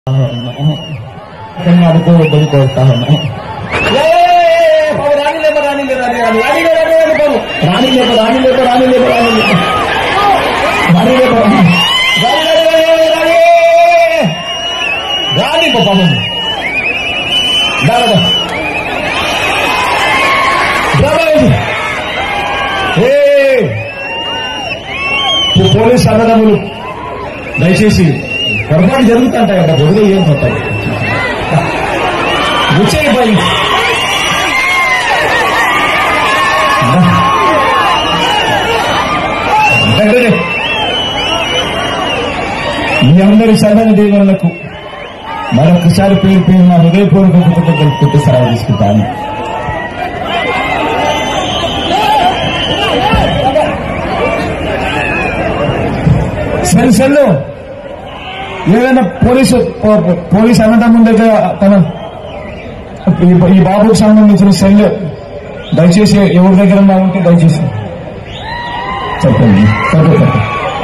నేను అనుకోవద్దని కోరుతా ఉన్నాను రాణి లేప రాణి లేప రాణి రాణి రాణి లేప రాణి లేప రాణి లేప రాణి లేప రాణి లేప రాణి లేప రాణి లేప రాణి రాణి రాణి రాణి రాణి పాపం దాదా పోలీస్ అన్నదమ్ములు దయచేసి పొరపాటు జరుగుతుంటాయి కదా బొడుగు ఏం పోతాయి వచ్చేయి పోయి మీ అందరి సదన దీవెనలకు మరొకసారి పేరు పేరు నా హృదయపూర్వక కృతజ్ఞతలు పెట్టి సలహా తీసుకుంటాను సెల్ సెల్ ఏదైనా పోలీసు పో- పో- పోలీస్ అన్నదమ్ముల దగ్గర తన ఈ- ఈ బాబుకు సంబంధించిన సెల్ దయచేసి ఎవరి దగ్గర ఉంటే దయచేసి చెప్పండి చెప్పండి